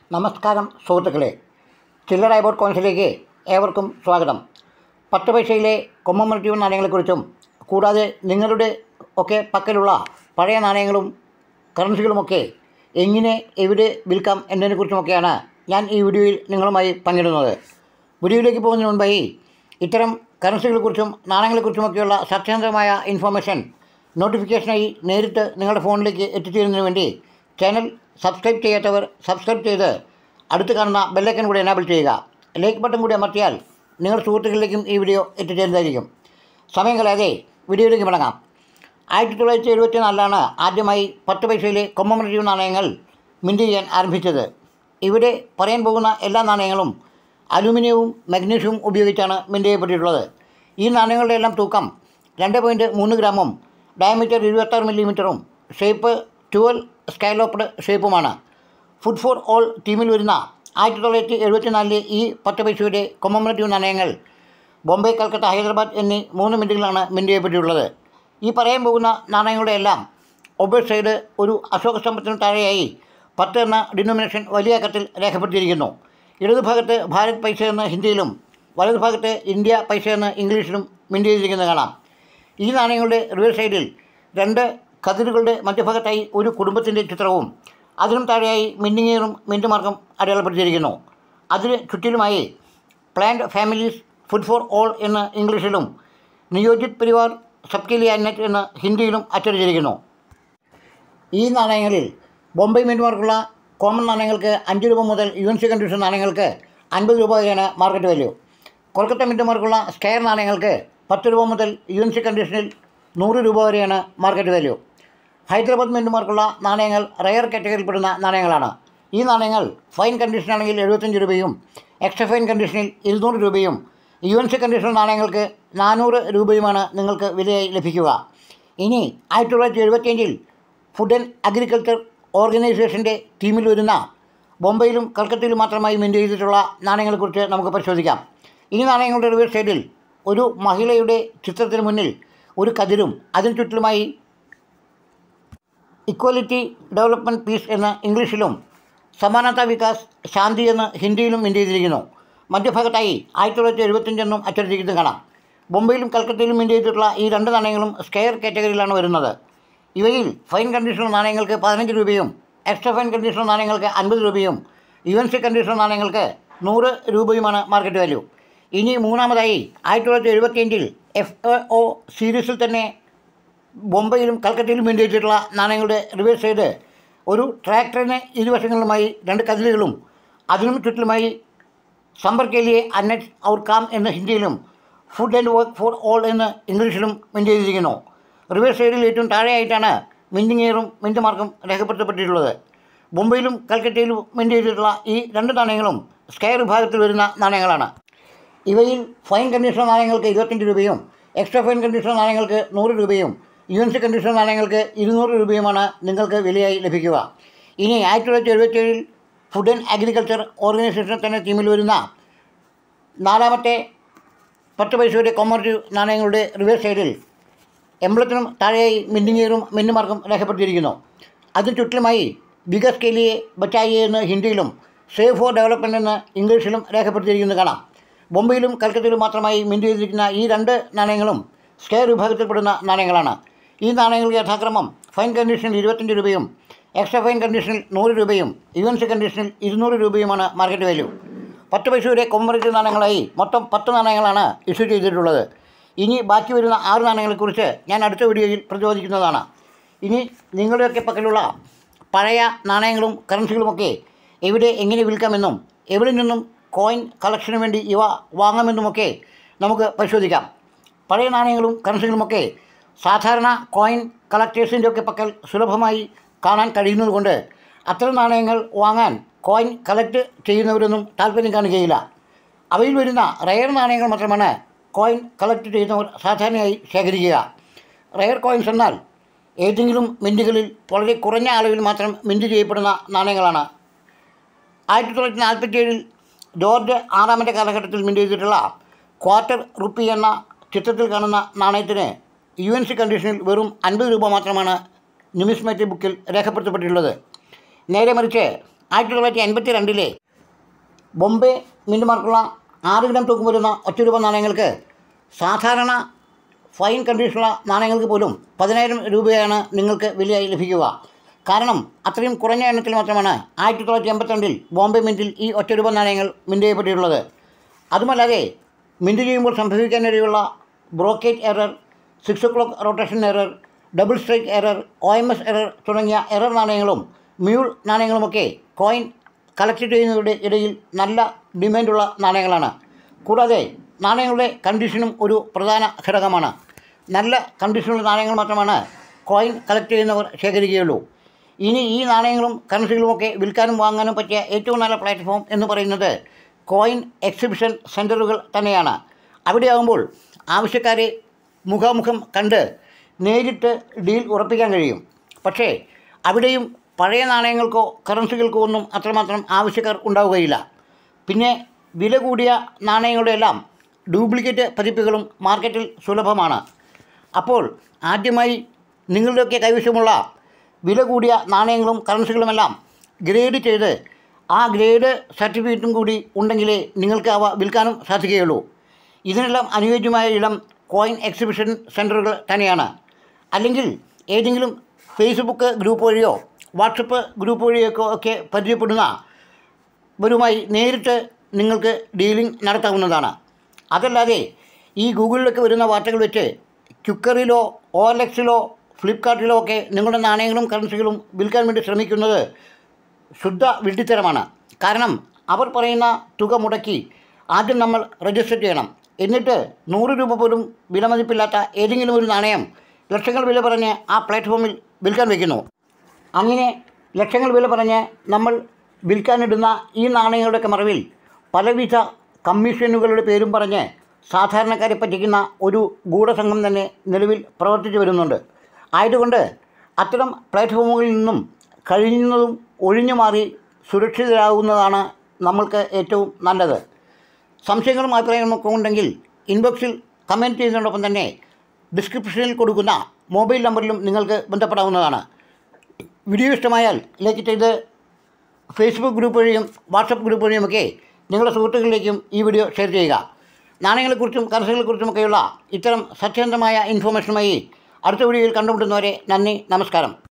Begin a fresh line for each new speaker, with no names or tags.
നമസ്കാരം സുഹൃത്തുക്കളെ ചില്ലറ അബൌട്ട് കോൺസിലേക്ക് ഏവർക്കും സ്വാഗതം പത്ത് പൈസയിലെ കൊമ്മമററ്റീവ് നാണയങ്ങളെക്കുറിച്ചും കൂടാതെ നിങ്ങളുടെ ഒക്കെ പക്കലുള്ള പഴയ നാണയങ്ങളും കറൻസികളുമൊക്കെ എങ്ങനെ എവിടെ വിൽക്കാം എന്നതിനെക്കുറിച്ചുമൊക്കെയാണ് ഞാൻ ഈ വീഡിയോയിൽ നിങ്ങളുമായി പങ്കിടുന്നത് വീഡിയോയിലേക്ക് പോകുന്നതിന് മുൻപായി ഇത്തരം കറൻസികളെക്കുറിച്ചും നാണയങ്ങളെക്കുറിച്ചുമൊക്കെയുള്ള സത്യസന്ധമായ ഇൻഫർമേഷൻ നോട്ടിഫിക്കേഷനായി നേരിട്ട് നിങ്ങളുടെ ഫോണിലേക്ക് എത്തിച്ചേരുന്നതിന് വേണ്ടി ചാനൽ സബ്സ്ക്രൈബ് ചെയ്യാത്തവർ സബ്സ്ക്രൈബ് ചെയ്ത് അടുത്ത് കാണുന്ന ബെല്ലൈക്കൻ കൂടി എനാബിൾ ചെയ്യുക ലൈക്ക് ബട്ടൺ കൂടി അമർത്തിയാൽ നിങ്ങളുടെ സുഹൃത്തുക്കളിലേക്കും ഈ വീഡിയോ എത്തിച്ചേരുന്നതായിരിക്കും സമയം കളയാതെ വീഡിയോയിലേക്ക് മടങ്ങാം ആയിരത്തി തൊള്ളായിരത്തി എഴുപത്തി നാലിലാണ് ആദ്യമായി പത്ത് പൈസയിലെ കൊമ്മമററ്റീവ് നാണയങ്ങൾ മിൻറ്റ് ചെയ്യാൻ ആരംഭിച്ചത് ഇവിടെ പറയാൻ പോകുന്ന എല്ലാ നാണയങ്ങളും അലുമിനിയവും മഗ്നീഷ്യവും ഉപയോഗിച്ചാണ് മിൻറ്റ് ചെയ്യപ്പെട്ടിട്ടുള്ളത് ഈ നാണയങ്ങളുടെ എല്ലാം തൂക്കം രണ്ട് പോയിൻറ്റ് മൂന്ന് ഗ്രാമും ഡയമീറ്റർ ഇരുപത്താറ് മില്ലിമീറ്ററും ഷേപ്പ് ട്വൽവ് സ്കൈലോപ്ഡ് ഷേപ്പുമാണ് ഫുഡ് ഫോർ ഓൾ ടീമിൽ വരുന്ന ആയിരത്തി തൊള്ളായിരത്തി എഴുപത്തി നാലിലെ ഈ പത്ത് പൈസയുടെ കൊമ്മമററ്റീവ് നാണയങ്ങൾ ബോംബെ കൽക്കത്ത ഹൈദരാബാദ് എന്നീ മൂന്ന് മിൻറ്റുകളാണ് മിൻറ്റ് ചെയ്യപ്പെട്ടിട്ടുള്ളത് ഈ പറയാൻ പോകുന്ന നാണയങ്ങളുടെ എല്ലാം ഒബേ സൈഡ് ഒരു അശോക സ്തംഭത്തിന് താഴെയായി പത്ത് എന്ന ഡിനോമിനേഷൻ വലിയ അക്കത്തിൽ രേഖപ്പെടുത്തിയിരിക്കുന്നു ഇടതുഭാഗത്ത് ഭാരത് പൈസ എന്ന് ഹിന്ദിയിലും വലതുഭാഗത്ത് ഇന്ത്യ പൈസ എന്ന് ഇംഗ്ലീഷിലും മിൻറ്റ് ചെയ്തിരിക്കുന്നത് കാണാം ഈ നാണയങ്ങളുടെ റിവേഴ്സ് സൈഡിൽ രണ്ട് കതിരുകളുടെ മധ്യഭാഗത്തായി ഒരു കുടുംബത്തിൻ്റെ ചിത്രവും അതിനും താഴെയായി മിന്നിങ്ങേറും മിൻറ്റുമാർക്കും അടയാളപ്പെടുത്തിയിരിക്കുന്നു അതിന് ചുറ്റിലുമായി plant families food for all എന്ന് ഇംഗ്ലീഷിലും നിയോജിത് പരിവാർ സബ്കെ ലിയ അന്നറ്റ് എന്ന് ഹിന്ദിയിലും അച്ചടിച്ചിരിക്കുന്നു ഈ നാണയങ്ങളിൽ ബോംബെ മിൻറ്റുമാർക്കുള്ള കോമൺ നാണയങ്ങൾക്ക് അഞ്ച് രൂപ മുതൽ യു എൻ സി കണ്ടീഷൻ നാണയങ്ങൾക്ക് അൻപത് രൂപ വരെയാണ് മാർക്കറ്റ് വാല്യൂ കൊൽക്കത്ത മിൻറ്റുമാർക്കുള്ള സ്കെയർ നാണയങ്ങൾക്ക് പത്ത് രൂപ മുതൽ യു എൻ സി കണ്ടീഷനിൽ നൂറ് രൂപ വരെയാണ് മാർക്കറ്റ് വാല്യൂ ഹൈദരാബാദ് മിൻറ്റുമാർക്കുള്ള നാണയങ്ങൾ റയർ കാറ്റഗറിയിൽപ്പെടുന്ന നാണയങ്ങളാണ് ഈ നാണയങ്ങൾ ഫൈൻ കണ്ടീഷനാണെങ്കിൽ എഴുപത്തഞ്ച് രൂപയും എക്സ്ട്രാ ഫൈൻ കണ്ടീഷനിൽ ഇരുന്നൂറ് രൂപയും യു എൻ സി കണ്ടീഷൻ നാണയങ്ങൾക്ക് നാനൂറ് രൂപയുമാണ് നിങ്ങൾക്ക് വിലയായി ലഭിക്കുക ഇനി ആയിരത്തി തൊള്ളായിരത്തി എഴുപത്തിയഞ്ചിൽ ഫുഡ് ആൻഡ് അഗ്രികൾച്ചർ ഓർഗനൈസേഷൻ്റെ ടീമിൽ വരുന്ന ബോംബെയിലും കൽക്കത്തയിലും മാത്രമായി മിൻറ്റ് ചെയ്തിട്ടുള്ള നാണയങ്ങളെക്കുറിച്ച് നമുക്ക് പരിശോധിക്കാം ഈ നാണയങ്ങളുടെ റിവേഴ്സ് സൈഡിൽ ഒരു മഹിളയുടെ ചിത്രത്തിന് മുന്നിൽ ഒരു കതിരും അതിന് ചുറ്റിലുമായി ഇക്വാലിറ്റി ഡെവലപ്മെൻറ്റ് പീസ് എന്ന് ഇംഗ്ലീഷിലും സമാനത വികാസ് ശാന്തി എന്ന് ഹിന്ദിയിലും മിൻറ്റ് ചെയ്തിരിക്കുന്നു മധ്യഭാഗത്തായി ആയിരത്തി തൊള്ളായിരത്തി എഴുപത്തഞ്ചെന്നും അച്ചടിച്ചിരിക്കുന്നത് കാണാം ബോംബെയിലും കൽക്കത്തയിലും മിൻറ്റ് ചെയ്തിട്ടുള്ള ഈ രണ്ട് നാണയങ്ങളും സ്കെയർ കാറ്റഗറിയിലാണ് വരുന്നത് ഇവയിൽ ഫൈൻ കണ്ടീഷണൽ നാണയങ്ങൾക്ക് പതിനഞ്ച് രൂപയും എക്സ്ട്രാ ഫൈൻ കണ്ടീഷണൽ നാണയങ്ങൾക്ക് അൻപത് രൂപയും യു എൻ സി കണ്ടീഷണൽ നാണയങ്ങൾക്ക് നൂറ് രൂപയുമാണ് മാർക്കറ്റ് വാല്യൂ ഇനി മൂന്നാമതായി ആയിരത്തി തൊള്ളായിരത്തി എഴുപത്തിയഞ്ചിൽ എഫ് ഒ സീരീസിൽ തന്നെ ബോംബെയിലും കൽക്കത്തയിലും മിൻറ്റ് ചെയ്തിട്ടുള്ള നാണയങ്ങളുടെ റിവേഴ്സ് സൈഡ് ഒരു ട്രാക്ടറിന് ഇരുവശങ്ങളിലുമായി രണ്ട് കതിലുകളും അതിനും ചുറ്റിലുമായി സമ്പർക്കേലിയെ അന്നറ്റ് ഔർ കാം എന്ന് ഹിന്ദിയിലും food and work for all എന്ന് ഇംഗ്ലീഷിലും മിൻറ്റ് ചെയ്തിരിക്കുന്നു റിവേഴ്സ് സൈഡിൽ ഏറ്റവും താഴെയായിട്ടാണ് മിൻറ്റിങ്ങേറും മിൻറ്റ് മാർക്കും രേഖപ്പെടുത്തപ്പെട്ടിട്ടുള്ളത് മുംബൈയിലും കൽക്കട്ടയിലും മിൻറ്റ് ചെയ്തിട്ടുള്ള ഈ രണ്ട് നാണയങ്ങളും സ്കെയർ വിഭാഗത്തിൽ വരുന്ന നാണയങ്ങളാണ് ഇവയിൽ ഫൈൻ കണ്ടീഷണൽ നാണയങ്ങൾക്ക് ഇരുപത്തഞ്ച് രൂപയും എക്സ്ട്രാ ഫൈൻ കണ്ടീഷണൽ നാണയങ്ങൾക്ക് നൂറ് രൂപയും യു എൻ സി കണ്ടീഷണൽ നാണയങ്ങൾക്ക് ഇരുന്നൂറ് രൂപയുമാണ് നിങ്ങൾക്ക് വിലയായി ലഭിക്കുക ഇനി ആയിരത്തി തൊള്ളായിരത്തി എഴുപത്തിയേഴിൽ ഫുഡ് ആൻഡ് അഗ്രികൾച്ചർ ഓർഗനൈസേഷൻ തന്നെ ടീമിൽ വരുന്ന നാലാമത്തെ പത്ത് പൈസയുടെ കോമർട്ടീവ് നാണയങ്ങളുടെ റിവേഴ്സ് സൈഡിൽ എംബ്ലത്തിനും താഴെയായി മിന്നിങ്ങേറും മിന്നുമാർക്കും രേഖപ്പെടുത്തിയിരിക്കുന്നു അതിന് ചുറ്റിലുമായി വികസ് കെലിയെ ബച്ചായിയെ എന്ന് ഹിന്ദിയിലും സേവ് ഫോർ ഡെവലപ്മെൻറ്റ് എന്ന് ഇംഗ്ലീഷിലും രേഖപ്പെടുത്തിയിരിക്കുന്നത് കാണാം ബോംബെയിലും കൽക്കത്തയിലും മാത്രമായി മിൻറ്റ് ചെയ്തിരിക്കുന്ന ഈ രണ്ട് നാണയങ്ങളും സ്കെയർ വിഭാഗത്തിൽപ്പെടുന്ന നാണയങ്ങളാണ് ഈ നാണയങ്ങൾക്ക് യഥാക്രമം ഫൈൻ കണ്ടീഷനിൽ ഇരുപത്തഞ്ച് രൂപയും എക്സ്ട്രാ ഫൈൻ കണ്ടീഷനിൽ നൂറ് രൂപയും യു എൻ സി കണ്ടീഷനിൽ ഇരുന്നൂറ് രൂപയുമാണ് മാർക്കറ്റ് വാല്യൂ പത്ത് പൈസയുടെ കൊമ്മറേറ്റ് നാണയങ്ങളായി മൊത്തം പത്ത് നാണയങ്ങളാണ് ഇഷ്യൂ ചെയ്തിട്ടുള്ളത് ഇനി ബാക്കി വരുന്ന ആറ് നാണയങ്ങളെക്കുറിച്ച് ഞാൻ അടുത്ത വീഡിയോയിൽ പ്രചോദിക്കുന്നതാണ് ഇനി നിങ്ങളുടെയൊക്കെ പക്കലുള്ള പഴയ നാണയങ്ങളും കറൻസികളുമൊക്കെ എവിടെ എങ്ങനെ വിൽക്കാമെന്നും എവിടെ നിന്നും കോയിൻ കളക്ഷന് വേണ്ടി ഇവ വാങ്ങാമെന്നുമൊക്കെ നമുക്ക് പരിശോധിക്കാം പഴയ നാണയങ്ങളും കറൻസികളുമൊക്കെ സാധാരണ കോയിൻ കളക്ടേഴ്സിൻ്റെ ഒക്കെ പക്കൽ സുലഭമായി കാണാൻ കഴിയുന്നതുകൊണ്ട് അത്തരം നാണയങ്ങൾ വാങ്ങാൻ കോയിൻ കളക്ട് ചെയ്യുന്നവരൊന്നും താല്പര്യം കാണിക്കുകയില്ല അവയിൽ വരുന്ന റയർ നാണയങ്ങൾ മാത്രമാണ് കോയിൻ കളക്ട് ചെയ്യുന്നവർ സാധാരണയായി ശേഖരിക്കുക റയർ കോയിൻസ് എന്നാൽ ഏതെങ്കിലും മിൻറ്റുകളിൽ വളരെ കുറഞ്ഞ അളവിൽ മാത്രം മിൻറ്റ് ചെയ്യപ്പെടുന്ന നാണയങ്ങളാണ് ആയിരത്തി തൊള്ളായിരത്തി നാൽപ്പത്തിയേഴിൽ ജോർജ് ആറാമൻ്റെ കാലഘട്ടത്തിൽ മിൻറ്റ് ചെയ്തിട്ടുള്ള ക്വാർട്ടർ റുപ്പി എന്ന ചിത്രത്തിൽ കാണുന്ന നാണയത്തിന് യു എൻ സി കണ്ടീഷനിൽ വെറും അൻപത് രൂപ മാത്രമാണ് ന്യൂമിസ്മാറ്റിക് ബുക്കിൽ രേഖപ്പെടുത്തപ്പെട്ടിട്ടുള്ളത് നേരെ മറിച്ച് ആയിരത്തി തൊള്ളായിരത്തി എൺപത്തി രണ്ടിലെ ബോംബെ മിൻറ്റുമാർക്കുള്ള ആറ് ഗ്രാം തൂക്കം വരുന്ന ഒറ്റ രൂപ നാണയങ്ങൾക്ക് സാധാരണ ഫൈൻ കണ്ടീഷനുള്ള നാണയങ്ങൾക്ക് പോലും പതിനായിരം രൂപയാണ് നിങ്ങൾക്ക് വിലയായി ലഭിക്കുക കാരണം അത്രയും കുറഞ്ഞ എണ്ണത്തിൽ മാത്രമാണ് ആയിരത്തി തൊള്ളായിരത്തി എൺപത്തിരണ്ടിൽ ബോംബെ മിൻറ്റിൽ ഈ ഒറ്റ രൂപ നാണയങ്ങൾ മിൻറ്റ് ചെയ്യപ്പെട്ടിട്ടുള്ളത് അതുമല്ലാതെ മിൻറ്റ് ചെയ്യുമ്പോൾ സംഭവിക്കാനിടയുള്ള brockage error six o'clock rotation error double strike error O M S error തുടങ്ങിയ എറർ നാണയങ്ങളും മ്യൂൾ നാണയങ്ങളുമൊക്കെ കോയിൻ കളക്ട് ചെയ്യുന്നവരുടെ ഇടയിൽ നല്ല ഡിമാൻഡുള്ള നാണയങ്ങളാണ് കൂടാതെ നാണയങ്ങളുടെ കണ്ടീഷനും ഒരു പ്രധാന ഘടകമാണ് നല്ല കണ്ടീഷനുള്ള നാണയങ്ങൾ മാത്രമാണ് കോയിൻ കളക്ട് ചെയ്യുന്നവർ ശേഖരിക്കുകയുള്ളൂ ഇനി ഈ നാണയങ്ങളും കറൻസികളുമൊക്കെ വിൽക്കാനും വാങ്ങാനും പറ്റിയ ഏറ്റവും നല്ല പ്ലാറ്റ്ഫോം എന്ന് പറയുന്നത് കോയിൻ എക്സിബിഷൻ സെൻറ്ററുകൾ തന്നെയാണ് അവിടെയാകുമ്പോൾ ആവശ്യക്കാരെ മുഖാമുഖം കണ്ട് നേരിട്ട് ഡീൽ ഉറപ്പിക്കാൻ കഴിയും പക്ഷേ അവിടെയും പഴയ നാണയങ്ങൾക്കോ കറൻസികൾക്കോ ഒന്നും അത്രമാത്രം ആവശ്യക്കാർ ഉണ്ടാവുകയില്ല പിന്നെ വില കൂടിയ നാണയങ്ങളുടെ എല്ലാം ഡ്യൂപ്ലിക്കേറ്റ് പതിപ്പുകളും മാർക്കറ്റിൽ സുലഭമാണ് അപ്പോൾ ആദ്യമായി നിങ്ങളുടെയൊക്കെ കൈവശമുള്ള വില കൂടിയ നാണയങ്ങളും കറൻസികളുമെല്ലാം ഗ്രേഡ് ചെയ്ത് ആ ഗ്രേഡ് സർട്ടിഫിക്കറ്റും കൂടി ഉണ്ടെങ്കിലേ നിങ്ങൾക്ക് അവ വിൽക്കാനും സാധിക്കുകയുള്ളൂ ഇതിനെല്ലാം അനുയോജ്യമായ ഇടം കോയിൻ എക്സിബിഷൻ സെൻറ്ററുകൾ തന്നെയാണ് അല്ലെങ്കിൽ ഏതെങ്കിലും ഫേസ്ബുക്ക് ഗ്രൂപ്പ് വഴിയോ വാട്സപ്പ് ഗ്രൂപ്പ് വഴിയോ ഒക്കെ പരിചയപ്പെടുന്ന വരുമായി നേരിട്ട് നിങ്ങൾക്ക് ഡീലിംഗ് നടത്താവുന്നതാണ് അതല്ലാതെ ഈ ഗൂഗിളിലൊക്കെ വരുന്ന വാർത്തകൾ വെച്ച് ക്യുക്കറിലോ ഓ എൽ എക്സിലോ ഫ്ലിപ്കാർട്ടിലോ ഒക്കെ നിങ്ങളുടെ നാണയങ്ങളും കറൻസികളും വിൽക്കാൻ വേണ്ടി ശ്രമിക്കുന്നത് ശുദ്ധ വിഡ്ഢിത്തരമാണ് കാരണം അവർ പറയുന്ന തുക മുടക്കി ആദ്യം നമ്മൾ രജിസ്റ്റർ ചെയ്യണം എന്നിട്ട് നൂറ് രൂപ പോലും വിലമതിപ്പില്ലാത്ത ഏതെങ്കിലും ഒരു നാണയം ലക്ഷങ്ങൾ വില പറഞ്ഞ് ആ പ്ലാറ്റ്ഫോമിൽ വിൽക്കാൻ വയ്ക്കുന്നു അങ്ങനെ ലക്ഷങ്ങൾ വില പറഞ്ഞ് നമ്മൾ വിൽക്കാനിടുന്ന ഈ നാണയങ്ങളുടെയൊക്കെ മറവിൽ പലവിധ കമ്മീഷനുകളുടെ പേരും പറഞ്ഞ് സാധാരണക്കാരെ പറ്റിക്കുന്ന ഒരു ഗൂഢസംഘം തന്നെ നിലവിൽ പ്രവർത്തിച്ചു വരുന്നുണ്ട് ആയതുകൊണ്ട് അത്തരം പ്ലാറ്റ്ഫോമുകളിൽ നിന്നും കഴിയുന്നതും ഒഴിഞ്ഞു മാറി സുരക്ഷിതരാകുന്നതാണ് നമ്മൾക്ക് ഏറ്റവും നല്ലത് സംശയങ്ങളും അഭിപ്രായങ്ങളും ഒക്കെ ഉണ്ടെങ്കിൽ ഇൻബോക്സിൽ കമൻറ്റ് ചെയ്യുന്നതോടൊപ്പം തന്നെ ഡിസ്ക്രിപ്ഷനിൽ കൊടുക്കുന്ന മൊബൈൽ നമ്പറിലും നിങ്ങൾക്ക് ബന്ധപ്പെടാവുന്നതാണ് വീഡിയോ ഇഷ്ടമായാൽ ലൈക്ക് ചെയ്ത് ഫേസ്ബുക്ക് ഗ്രൂപ്പ് വഴിയും വാട്സപ്പ് ഗ്രൂപ്പ് വഴിയുമൊക്കെ നിങ്ങളുടെ സുഹൃത്തുക്കളിലേക്കും ഈ വീഡിയോ ഷെയർ ചെയ്യുക നാണയങ്ങളെക്കുറിച്ചും കറൻസികളെക്കുറിച്ചുമൊക്കെയുള്ള ഇത്തരം സത്യസന്ധമായ ഇൻഫോർമേഷനുമായി അടുത്ത വീഡിയോയിൽ കണ്ടുമുട്ടുന്നവരെ നന്ദി നമസ്കാരം